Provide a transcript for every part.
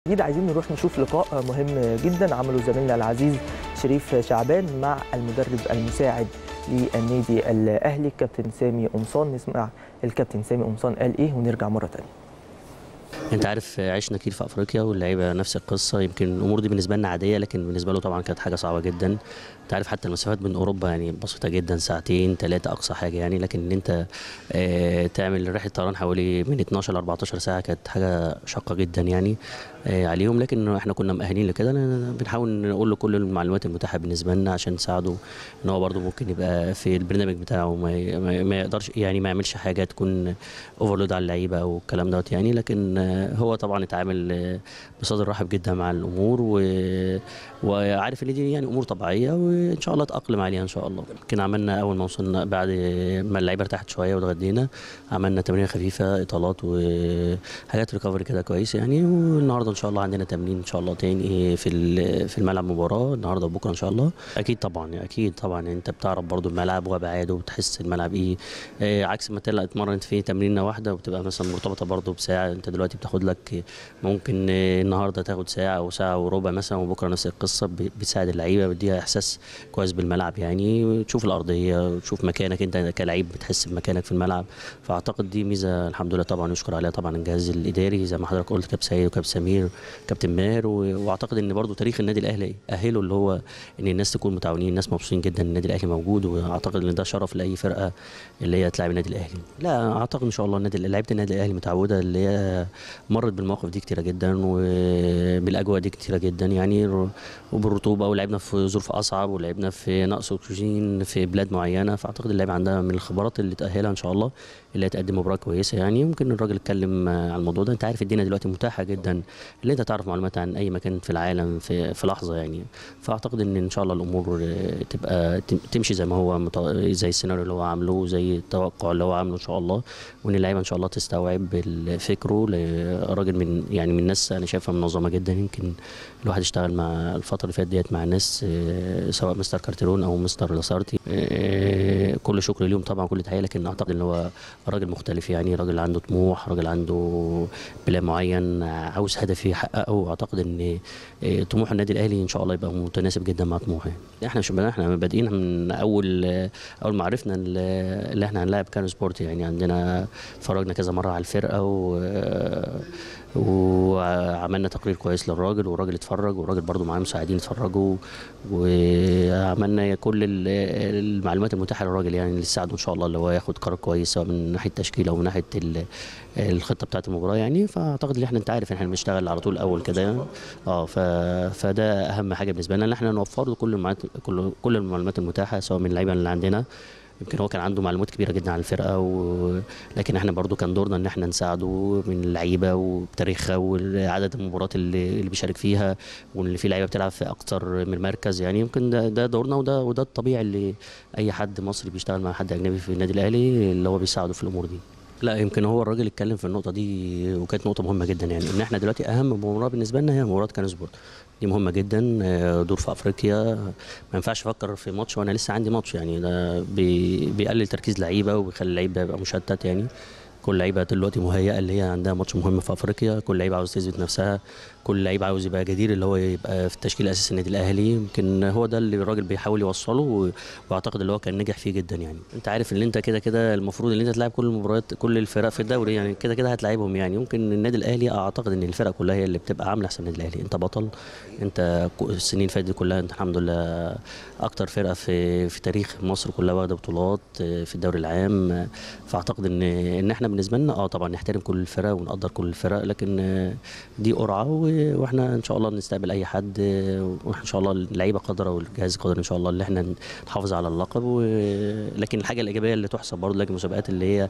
جديد عايزين نروح نشوف لقاء مهم جدا عمله زميلنا العزيز شريف شعبان مع المدرب المساعد للنادي الاهلي الكابتن سامي قمصان نسمع الكابتن سامي قمصان قال ايه ونرجع مره ثانيه انت عارف عشنا كتير في افريقيا واللعيبه نفس القصه يمكن الامور دي بالنسبه لنا عاديه لكن بالنسبه له طبعا كانت حاجه صعبه جدا انت عارف حتى المسافات بين اوروبا يعني بسيطه جدا ساعتين ثلاثه اقصى حاجه يعني لكن ان انت اه تعمل رحله طيران حوالي من 12 ل 14 ساعه كانت حاجه شاقه جدا يعني اه عليهم لكن احنا كنا مؤهلين لكده بنحاول نقول له كل المعلومات المتاحه بالنسبه لنا عشان نساعده ان هو برده ممكن يبقى في البرنامج بتاعه ما, ما يقدرش يعني ما يعملش حاجه تكون اوفرلود على اللعيبه او الكلام دوت يعني لكن هو طبعا اتعامل بصدر رحب جدا مع الامور و... وعارف ان دي يعني امور طبيعيه وان شاء الله اتاقلم عليها ان شاء الله يمكن عملنا اول ما وصلنا بعد ما اللعيبه ارتاحت شويه واتغدينا عملنا تمرين خفيفه اطالات وحاجات ريكفري كده كويس يعني والنهارده ان شاء الله عندنا تمرين ان شاء الله تاني في في الملعب مباراه النهارده وبكره ان شاء الله اكيد طبعا اكيد طبعا انت بتعرف برضو الملعب وابعاده وبتحس الملعب ايه, إيه عكس ما تلاقي اتمرن في تمرينه واحده وبتبقى مثلا مرتبطه برضو بساعه انت دلوقتي بتاخد لك ممكن النهارده تاخد ساعه او ساعه وربع مثلا وبكره نفس القصه بتساعد اللعيبه بتديها احساس كويس بالملعب يعني وتشوف الارضيه وتشوف مكانك انت كلاعب بتحس بمكانك في الملعب فاعتقد دي ميزه الحمد لله طبعا يشكر عليها طبعا الجهاز الاداري زي ما حضرتك قلت كابتن سيد وكابتن سمير كابتن ماهر واعتقد ان برضو تاريخ النادي الاهلي اهله اللي هو ان الناس تكون متعاونين الناس مبسوطين جدا ان النادي الاهلي موجود واعتقد ان ده شرف لاي فرقه اللي هي تلعب النادي الاهلي لا اعتقد ان شاء الله النادي لعيبه النادي الاهلي متعوده اللي هي مرت بالمواقف دي كتيره جدا وبالاجواء دي كتيره جدا يعني وبالرطوبه ولعبنا في ظروف اصعب ولعبنا في نقص اكسجين في بلاد معينه فاعتقد اللعيبه عندها من الخبرات اللي تاهلها ان شاء الله اللي هتقدم مباراه كويسه يعني ممكن الراجل اتكلم على الموضوع ده انت عارف الدنيا دلوقتي متاحه جدا اللي انت تعرف معلومات عن اي مكان في العالم في, في لحظه يعني فاعتقد ان ان شاء الله الامور تبقى تمشي زي ما هو زي السيناريو اللي هو عامله زي التوقع اللي هو عامله ان شاء الله وان اللعيبه ان شاء الله تستوعب فكره لراجل من يعني من الناس انا شايفها منظمه جدا يمكن الواحد اشتغل مع الفتره اللي فاتت ديت مع ناس سواء مستر كارتيرون او مستر لاسارتي كل شكر ليهم طبعا كل تحيه لكن اعتقد ان هو راجل مختلف يعني راجل عنده طموح راجل عنده بلان معين عاوز هدف يحققه واعتقد ان طموح النادي الاهلي ان شاء الله يبقى متناسب جدا مع طموحه يعني. احنا مش احنا بادئين من اول اول ما عرفنا اللي احنا هنلاعب كانو سبورت يعني عندنا اتفرجنا كذا مره على الفرقه و وعملنا تقرير كويس للراجل والراجل اتفرج والراجل برضو معاه مساعدين اتفرجوا وعملنا كل المعلومات المتاحه للراجل يعني اللي تساعده ان شاء الله اللي هو ياخد قرار كويس سواء من ناحيه التشكيل او من ناحيه الخطه بتاعه المباراه يعني فاعتقد ان احنا انت عارف ان احنا بنشتغل على طول اول كده يعني. اه فده اهم حاجه بالنسبه لنا ان احنا نوفر له كل المعلومات كل, كل المعلومات المتاحه سواء من اللعيبه اللي عندنا يمكن هو كان عنده معلومات كبيره جدا عن الفرقه و... لكن احنا برضو كان دورنا ان احنا نساعده من اللعيبه وبتاريخها وعدد المباريات اللي, اللي بيشارك فيها واللي فيه لعيبه بتلعب في اكتر من مركز يعني يمكن ده, ده دورنا وده وده الطبيعي اللي اي حد مصري بيشتغل مع حد اجنبي في النادي الاهلي اللي هو بيساعده في الامور دي لا يمكن هو الراجل اتكلم في النقطه دي وكانت نقطه مهمه جدا يعني ان احنا دلوقتي اهم مباراه بالنسبه لنا هي مباراه كان سبورت دي مهمه جدا دور في افريقيا ما ينفعش افكر في ماتش وانا لسه عندي ماتش يعني ده بي بيقلل تركيز لعيبه وبيخلي اللعيب ده يبقى مشتت يعني كل لعيبه دلوقتي مهيئه اللي هي عندها ماتش مهم في افريقيا كل لعيب عاوز تثبت نفسها كل لعيب عاوز يبقى جدير اللي هو يبقى في التشكيل الاساسي النادي الاهلي يمكن هو ده اللي الراجل بيحاول يوصله واعتقد اللي هو كان نجح فيه جدا يعني انت عارف ان انت كده كده المفروض ان انت تلعب كل المباريات كل الفرق في الدوري يعني كده كده هتلاعبهم يعني يمكن النادي الاهلي اعتقد ان الفرق كلها هي اللي بتبقى عامله احسن النادي الاهلي انت بطل انت السنين اللي فاتت كلها انت الحمد لله اكتر فرقه في في تاريخ مصر كلها واخده بطولات في الدوري العام فاعتقد ان ان احنا بالنسبه لنا اه طبعا نحترم كل الفرق ونقدر كل الفرق لكن دي قرعه واحنا ان شاء الله نستقبل اي حد وان شاء الله اللعيبه قادره والجهاز قادر ان شاء الله اللي احنا نحافظ على اللقب لكن الحاجه الايجابيه اللي تحسب برضه لكن المسابقات اللي هي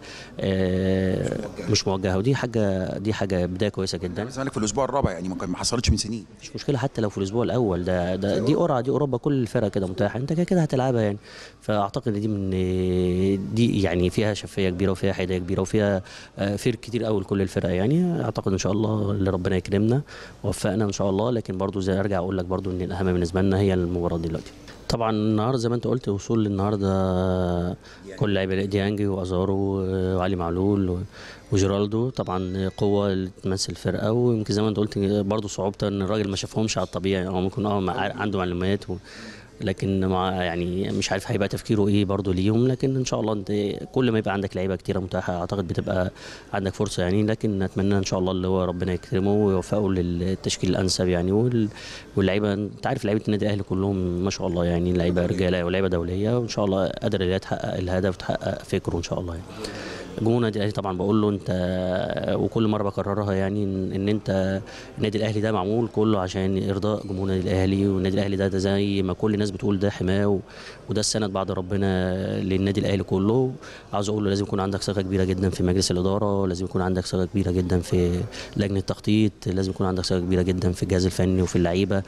مش موجهه ودي حاجه دي حاجه بدايه كويسه جدا الزمالك في الاسبوع الرابع يعني ما حصلتش من سنين مش مشكله حتى لو في الاسبوع الاول ده, ده دي قرعه دي اوروبا كل الفرق كده متاحه انت كده كده هتلعبها يعني فاعتقد ان دي من دي يعني فيها شفافيه كبيره وفيها حياديه كبيره وفيها فرق كتير قوي لكل الفرق يعني اعتقد ان شاء الله اللي ربنا يكرمنا ووفقنا ان شاء الله لكن برضو زي ارجع اقول لك برضو ان الاهم بالنسبه لنا هي المباراه دلوقتي طبعا النهارده زي ما انت قلت وصول النهارده كل لعيبه ديانج وازارو وعلي معلول و- وجيرالدو طبعا قوه اللي تمثل الفرقه ويمكن زي ما انت قلت برضه صعوبته ان الراجل ما شافهمش على الطبيعي هو ممكن اه مع- عنده معلومات و لكن مع يعني مش عارف هيبقى تفكيره ايه برضه ليهم لكن ان شاء الله انت كل ما يبقى عندك لعيبه كتيره متاحه اعتقد بتبقى عندك فرصه يعني لكن نتمنى ان شاء الله اللي هو ربنا يكرمه ويوفقه للتشكيل الانسب يعني وال- واللعيبه انت عارف لعيبه النادي الاهلي كلهم ما شاء الله يعني لعيبه رجاله ولاعيبه دوليه وان شاء الله قادر اللي هي تحقق الهدف وتحقق فكره ان شاء الله يعني جمهور النادي الاهلي طبعا بقول له انت وكل مره بكررها يعني ان إن انت النادي الاهلي ده معمول كله عشان ارضاء جمهور النادي الاهلي والنادي الاهلي ده, ده زي ما كل الناس بتقول ده حماه و- وده السند بعد ربنا للنادي الاهلي كله عاوز اقول له لازم يكون عندك ثقه كبيره جدا في مجلس الاداره لازم يكون عندك ثقه كبيره جدا في لجنه التخطيط لازم يكون عندك ثقه كبيره جدا في الجهاز الفني وفي اللعيبه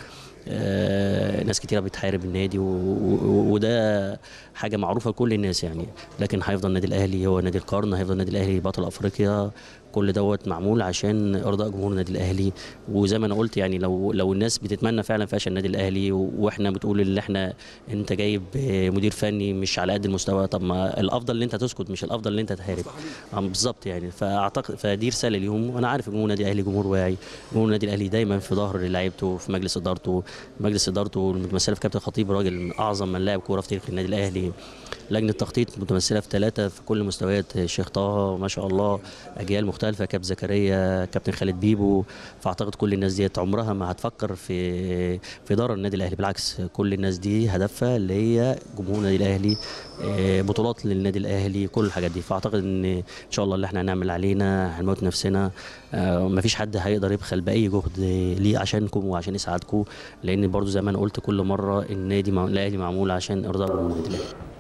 آه، ناس كتيره بتحارب النادي و- و- وده حاجه معروفه لكل الناس يعني لكن هيفضل النادي الاهلي هو نادي القرن هيفضل النادي الاهلي بطل افريقيا كل دوت معمول عشان ارضاء جمهور النادي الاهلي وزي ما انا قلت يعني لو لو الناس بتتمنى فعلا فشل النادي الاهلي و- واحنا بتقول ان احنا انت جايب مدير فني مش على قد المستوى طب ما الافضل ان انت تسكت مش الافضل ان انت تحارب آه، بالظبط يعني فاعتقد فدي رساله ليهم وانا عارف جمهور النادي الاهلي جمهور واعي جمهور النادي الاهلي دايما في ظهر لعيبته في مجلس ادارته مجلس ادارته المتمثله في كابتن خطيب راجل من اعظم من لاعب كوره في تاريخ النادي الاهلي لجنه تخطيط متمثله في ثلاثه في كل مستويات الشيخ طه ما شاء الله اجيال مختلفه كابتن زكريا كابتن خالد بيبو فاعتقد كل الناس ديت عمرها ما هتفكر في في اداره النادي الاهلي بالعكس كل الناس دي هدفها اللي هي جمهور النادي الاهلي آه، بطولات للنادي الاهلي كل الحاجات دي فاعتقد ان ان شاء الله اللي احنا هنعمل علينا هنموت نفسنا آه، مفيش حد هيقدر يبخل باي جهد ليه عشانكم وعشان يساعدكم لان برضو زي ما انا قلت كل مره النادي مع- الاهلي معمول عشان ارضاء جمهور النادي الاهلي